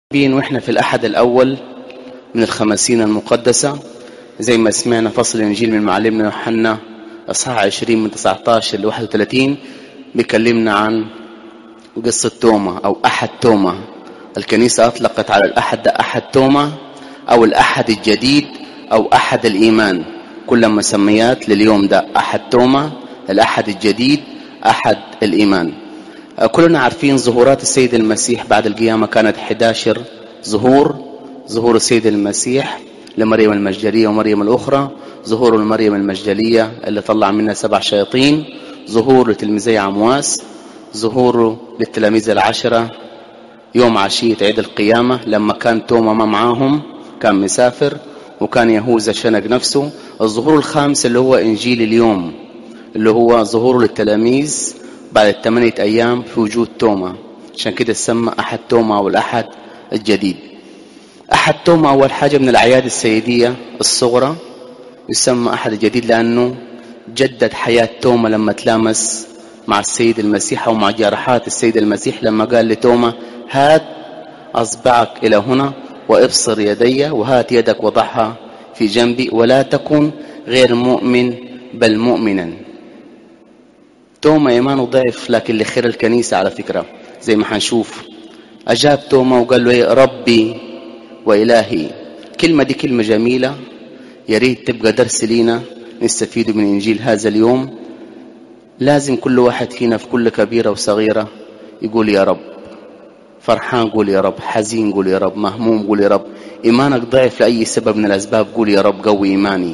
بين واحنا في الأحد الأول من الخمسين المقدسة زي ما سمعنا فصل الإنجيل من معلمنا يوحنا أصحاح 20 من 19 ل 31 بيكلمنا عن قصة توما أو أحد توما الكنيسة أطلقت على الأحد ده أحد توما أو الأحد الجديد أو أحد الإيمان كل مسميات لليوم ده أحد توما الأحد الجديد أحد الإيمان كلنا عارفين ظهورات السيد المسيح بعد القيامة كانت 11 ظهور ظهور السيد المسيح لمريم المجدلية ومريم الأخرى ظهور المريم المجدلية اللي طلع منها سبع شياطين ظهور لتلميذي عمواس ظهوره للتلاميذ العشرة يوم عشية عيد القيامة لما كان توما ما معاهم كان مسافر وكان يهوذا شنق نفسه الظهور الخامس اللي هو إنجيل اليوم اللي هو ظهوره للتلاميذ بعد الثمانية أيام في وجود توما عشان كده سمى أحد توما أو الأحد الجديد أحد توما أول حاجة من الأعياد السيدية الصغرى يسمى أحد الجديد لأنه جدد حياة توما لما تلامس مع السيد المسيح أو مع جراحات السيد المسيح لما قال لتوما هات أصبعك إلى هنا وابصر يدي وهات يدك وضعها في جنبي ولا تكن غير مؤمن بل مؤمنا توما إيمانه ضعف لكن لخير الكنيسة على فكرة زي ما حنشوف أجاب توما وقال له إيه ربي وإلهي كلمة دي كلمة جميلة يا ريت تبقى درس لينا نستفيد من إنجيل هذا اليوم لازم كل واحد فينا في كل كبيرة وصغيرة يقول يا رب فرحان قول يا رب حزين قول يا رب مهموم قول يا رب إيمانك ضعف لأي سبب من الأسباب قول يا رب قوي إيماني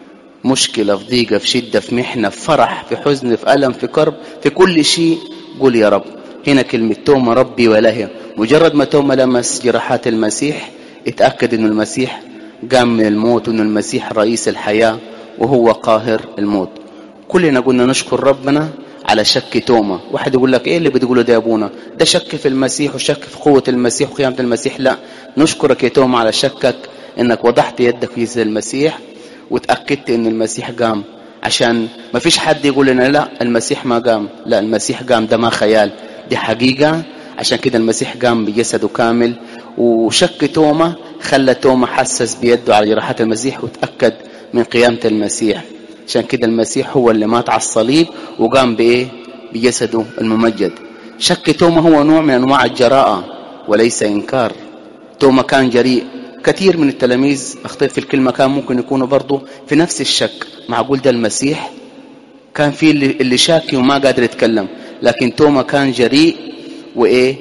مشكلة في ضيقة في شدة في محنة في فرح في حزن في ألم في كرب في كل شيء قول يا رب هنا كلمة توما ربي وإلهي مجرد ما توما لمس جراحات المسيح اتأكد أن المسيح قام من الموت وأن المسيح رئيس الحياة وهو قاهر الموت كلنا قلنا نشكر ربنا على شك توما واحد يقول لك ايه اللي بتقوله ده يا ابونا ده شك في المسيح وشك في قوة المسيح وقيامة المسيح لا نشكرك يا توما على شكك انك وضعت يدك في يد المسيح وتأكدت ان المسيح قام عشان ما فيش حد يقول لنا لا المسيح ما قام لا المسيح قام ده ما خيال دي حقيقة عشان كده المسيح قام بجسده كامل وشك توما خلى توما حسس بيده على جراحات المسيح وتأكد من قيامة المسيح عشان كده المسيح هو اللي مات على الصليب وقام بإيه بجسده الممجد شك توما هو نوع من أنواع الجراءة وليس إنكار توما كان جريء كثير من التلاميذ أخطيت في الكلمة كان ممكن يكونوا برضه في نفس الشك معقول ده المسيح كان في اللي, اللي شاكي وما قادر يتكلم لكن توما كان جريء وإيه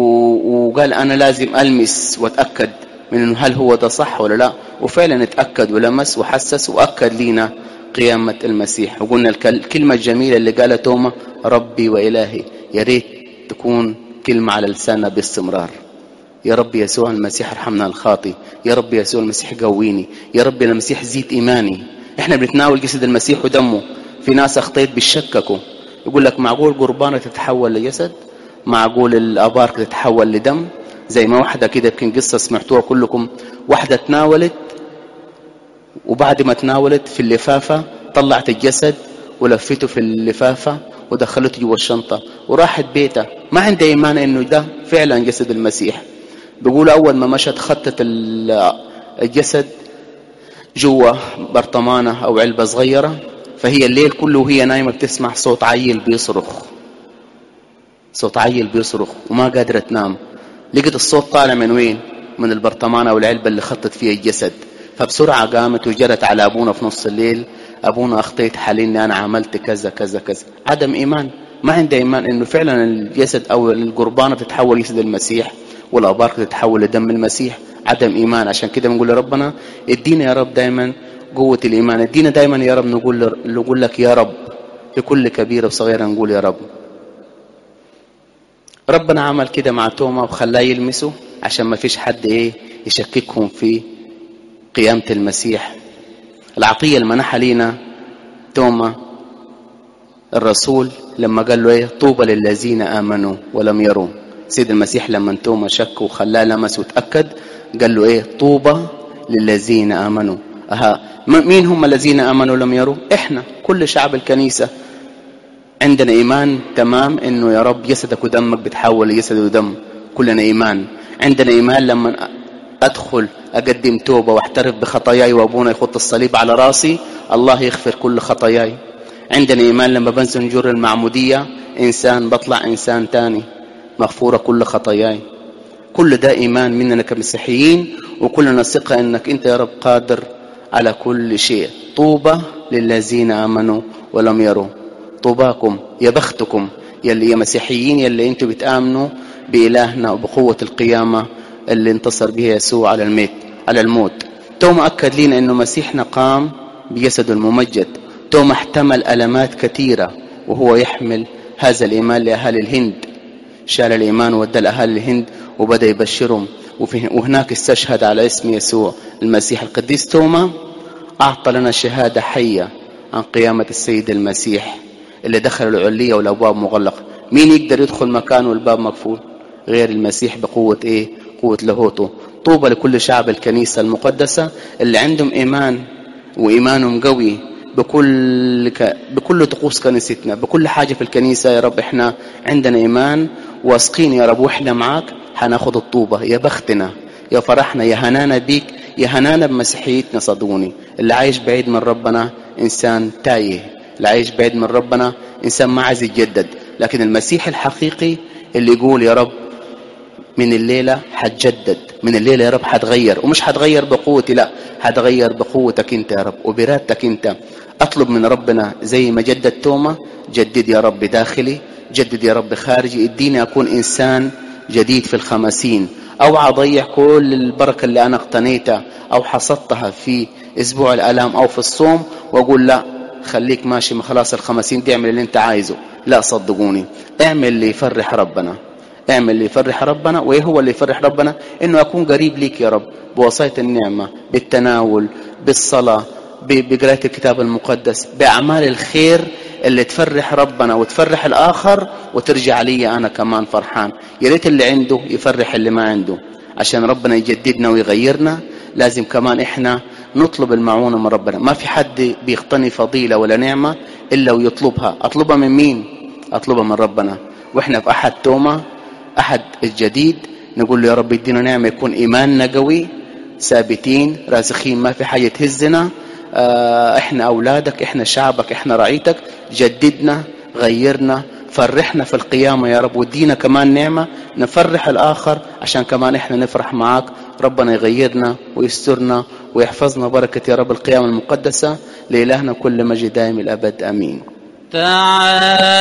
وقال أنا لازم ألمس وأتأكد من إنه هل هو ده صح ولا لا وفعلا اتأكد ولمس وحسس وأكد لينا قيامة المسيح وقلنا الكلمة الجميلة اللي قالها توما ربي وإلهي يا ريت تكون كلمة على لساننا باستمرار يا رب يسوع المسيح ارحمنا الخاطي يا رب يسوع المسيح قويني يا رب المسيح زيد إيماني احنا بنتناول جسد المسيح ودمه في ناس اخطيت بالشككوا يقول لك معقول قربانة تتحول لجسد معقول الأبار تتحول لدم زي ما واحدة كده يمكن قصة سمعتوها كلكم واحدة تناولت وبعد ما تناولت في اللفافة طلعت الجسد ولفته في اللفافة ودخلته جوا الشنطة وراحت بيتها ما عندها إيمان إنه ده فعلا جسد المسيح بيقول أول ما مشت خطت الجسد جوا برطمانة أو علبة صغيرة فهي الليل كله وهي نايمة بتسمع صوت عيل بيصرخ صوت عيل بيصرخ وما قادرة تنام لقت الصوت طالع من وين من البرطمانة أو العلبة اللي خطت فيها الجسد فبسرعة قامت وجرت على أبونا في نص الليل أبونا أخطيت حاليني أنا عملت كذا كذا كذا عدم إيمان ما عنده إيمان إنه فعلا الجسد أو القربانة تتحول جسد المسيح والأبار تتحول لدم المسيح عدم إيمان عشان كده بنقول لربنا ادينا يا رب دايما قوة الإيمان ادينا دايما يا رب نقول نقول لك يا رب لكل كبيرة وصغيرة نقول يا رب ربنا عمل كده مع توما وخلاه يلمسه عشان ما فيش حد ايه يشككهم في قيامة المسيح العطية المنحة لينا توما الرسول لما قال له ايه طوبى للذين آمنوا ولم يروا سيد المسيح لما توما شك وخلاه لمس وتأكد قال له ايه طوبى للذين آمنوا أها مين هم الذين آمنوا ولم يروا احنا كل شعب الكنيسة عندنا إيمان تمام إنه يا رب جسدك ودمك بتحول لجسد ودم كلنا إيمان عندنا إيمان لما أدخل أقدم توبة واحترف بخطاياي وأبونا يخط الصليب على راسي الله يغفر كل خطاياي عندنا إيمان لما بنزل نجر المعمودية إنسان بطلع إنسان تاني مغفورة كل خطاياي كل ده إيمان مننا كمسيحيين وكلنا ثقة إنك أنت يا رب قادر على كل شيء طوبى للذين آمنوا ولم يروا طوباكم يا بختكم يلي يا مسيحيين يلي انتم بتآمنوا بإلهنا وبقوة القيامة اللي انتصر بها يسوع على الميت على الموت توما أكد لنا أنه مسيحنا قام بجسده الممجد توما احتمل ألمات كثيرة وهو يحمل هذا الإيمان لأهالي الهند شال الإيمان وودى لأهالي الهند وبدأ يبشرهم وهناك استشهد على اسم يسوع المسيح القديس توما أعطى لنا شهادة حية عن قيامة السيد المسيح اللي دخل العلية والأبواب مغلقة مين يقدر يدخل مكانه والباب مقفول غير المسيح بقوة إيه قوة لاهوته طوبى لكل شعب الكنيسة المقدسة اللي عندهم إيمان وإيمانهم قوي بكل ك... بكل طقوس كنيستنا بكل حاجة في الكنيسة يا رب احنا عندنا إيمان واثقين يا رب واحنا معاك حناخد الطوبة يا بختنا يا فرحنا يا هنانا بيك يا هنانا بمسيحيتنا صدقوني اللي عايش بعيد من ربنا إنسان تايه اللي عايش بعيد من ربنا إنسان ما عايز يتجدد لكن المسيح الحقيقي اللي يقول يا رب من الليلة حتجدد من الليلة يا رب حتغير ومش حتغير بقوتي لا حتغير بقوتك انت يا رب وبرادتك انت اطلب من ربنا زي ما جدد توما جدد يا رب داخلي جدد يا رب خارجي اديني اكون انسان جديد في الخمسين او اضيع كل البركة اللي انا اقتنيتها او حصدتها في اسبوع الالام او في الصوم واقول لا خليك ماشي ما خلاص الخمسين دي اعمل اللي انت عايزه لا صدقوني اعمل اللي يفرح ربنا اعمل اللي يفرح ربنا وايه هو اللي يفرح ربنا انه اكون قريب ليك يا رب بوصاية النعمة بالتناول بالصلاة بقراءة الكتاب المقدس بأعمال الخير اللي تفرح ربنا وتفرح الآخر وترجع لي أنا كمان فرحان يا ريت اللي عنده يفرح اللي ما عنده عشان ربنا يجددنا ويغيرنا لازم كمان إحنا نطلب المعونة من ربنا ما في حد بيقتني فضيلة ولا نعمة إلا ويطلبها أطلبها من مين أطلبها من ربنا وإحنا في أحد توما أحد الجديد نقول له يا رب ادينا نعمة يكون إيماننا قوي ثابتين راسخين ما في حاجة تهزنا اه احنا أولادك احنا شعبك احنا رعيتك جددنا غيرنا فرحنا في القيامة يا رب ودينا كمان نعمة نفرح الآخر عشان كمان احنا نفرح معاك ربنا يغيرنا ويسترنا ويحفظنا بركة يا رب القيامة المقدسة لإلهنا كل مجد دائم الأبد أمين تعال